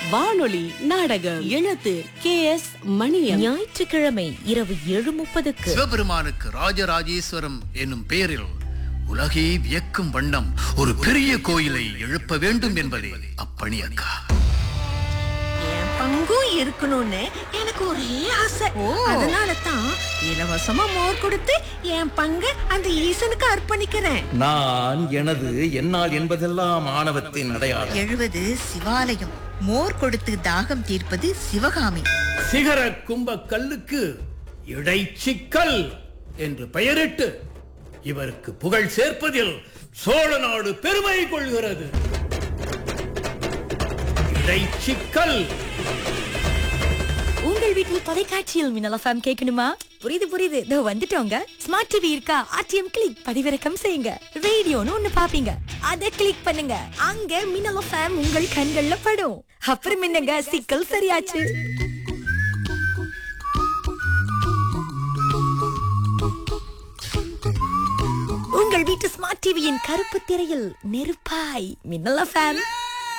வானொலி நாடகம் எழுத்து கே எஸ் மணியம் ஞாயிற்றுக்கிழமை இரவு ஏழு முப்பதுக்கு சிவபெருமானுக்கு ராஜராஜேஸ்வரம் என்னும் பெயரில் உலகை வியக்கும் வண்ணம் ஒரு பெரிய கோயிலை எழுப்ப வேண்டும் என்பதே அப்பணி அக்கா என் பங்கும் இருக்கணும்னு எனக்கு ஒரே ஆசை அதனால தான் இலவசமா மோர் கொடுத்து என் பங்கு அந்த ஈசனுக்கு அர்ப்பணிக்கிறேன் நான் எனது என்னால் என்பதெல்லாம் ஆணவத்தின் அடையாளம் எழுவது சிவாலயம் மோர் கொடுத்து தாகம் தீர்ப்பது சிவகாமி சிகர கும்ப கல்லுக்கு இடைச்சிக்கல் என்று பெயரிட்டு இவருக்கு புகழ் சேர்ப்பதில் சோழ நாடு பெருமை கொள்கிறது இடைச்சிக்கல் உங்கள் வீட்டில் தொலைக்காட்சியில் மின்னல் எஃப்எம் கேட்கணுமா புரியுது புரியுது இதோ வந்துட்டோங்க ஸ்மார்ட் டிவி இருக்கா ஆர்டிஎம் கிளிக் பதிவிறக்கம் செய்யுங்க ரேடியோன்னு ஒண்ணு பாப்பீங்க அத கிளிக் பண்ணுங்க அங்க மின்னல் எஃப்எம் உங்கள் கண்கள்ல படும் அப்புறம் என்னங்க சிக்கல் சரியாச்சு உங்கள் வீட்டு ஸ்மார்ட் டிவியின் கருப்பு திரையில் நெருப்பாய் மின்னல் எஃப்எம்